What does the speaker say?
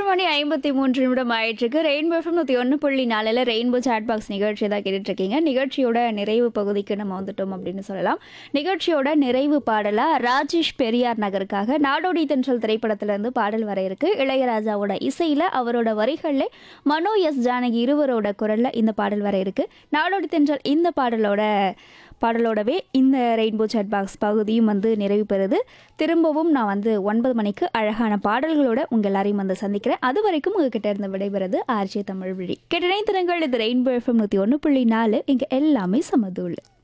மணி ஐம்பத்தி மூன்று நிமிடம் ஆயிட்டிருக்கு ரெயின்போ எஃப்எம் நூற்றி ஒன்று புள்ளி நாலில் ரெயின்போ சாட் பாக்ஸ் நிகழ்ச்சி தான் கேட்டுட்ருக்கீங்க நிகழ்ச்சியோட நிறைவு பகுதிக்கு நம்ம வந்துட்டோம் அப்படின்னு சொல்லலாம் நிகழ்ச்சியோட நிறைவு பாடலாக ராஜேஷ் பெரியார் நகருக்காக நாடோடி தென்றல் திரைப்படத்திலேருந்து பாடல் வர இருக்கு இளையராஜாவோட இசையில் அவரோட வரிகளில் மனோ எஸ் ஜானகி இருவரோட குரலில் இந்த பாடல் வர இருக்கு நாடோடி தென்றல் இந்த பாடலோட பாடலோடவே இந்த ரெயின்போ சாட் பாக்ஸ் பகுதியும் வந்து நிறைவு பெறுது திரும்பவும் நான் வந்து ஒன்பது மணிக்கு அழகான பாடல்களோட உங்கள் எல்லாரையும் வந்து சந்திக்கிறேன் அது வரைக்கும் உங்ககிட்ட இருந்து விடைபெறுது ஆர்ஜே தமிழ் வழி கேட்டனை திறங்கள் இது ரெயின்போ எஃப்எம் நூற்றி ஒன்று புள்ளி நாலு இங்கே எல்லாமே சமதூள்